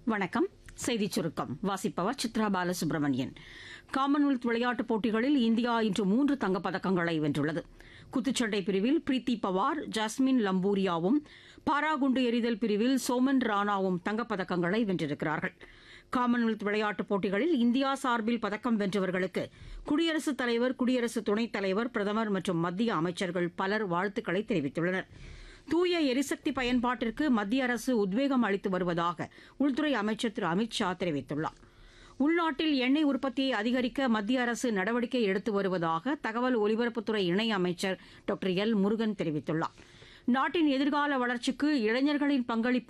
வணக்கம் செய்திச் சுருக்கம் வாசிப்பவர் சித்ரா பாலசுப்ரமணியன் காமன்வெல்த் விளையாட்டுப் போட்டிகளில் இந்தியா இன்று மூன்று தங்கப்பதக்கங்களை வென்றுள்ளது குத்துச்சண்டை பிரிவில் பிரீத்தி பவார் ஜாஸ்மின் லம்பூரியாவும் பாராகுண்டு எறிதல் பிரிவில் சோமன் ராணாவும் தங்கப்பதக்கங்களை வென்றிருக்கிறார்கள் காமன்வெல்த் விளையாட்டுப் போட்டிகளில் இந்தியா சார்பில் பதக்கம் வென்றவர்களுக்கு குடியரசுத் தலைவர் குடியரசு துணைத் தலைவர் பிரதமர் மற்றும் மத்திய அமைச்சர்கள் பலர் வாழ்த்துக்களை தெரிவித்துள்ளனர் தூய எரிசக்தி பயன்பாட்டிற்கு மத்திய அரசு உத்வேகம் அளித்து வருவதாக உள்துறை அமைச்சர் திரு அமித் ஷா தெரிவித்துள்ளார் உள்நாட்டில் எண்ணெய் உற்பத்தியை அதிகரிக்க மத்திய அரசு நடவடிக்கை எடுத்து வருவதாக தகவல் ஒலிபரப்புத்துறை இணை அமைச்சர் டாக்டர் எல் முருகன் தெரிவித்துள்ளார் நாட்டின் எதிர்கால வளர்ச்சிக்கு இளைஞர்களின் பங்களிப்பு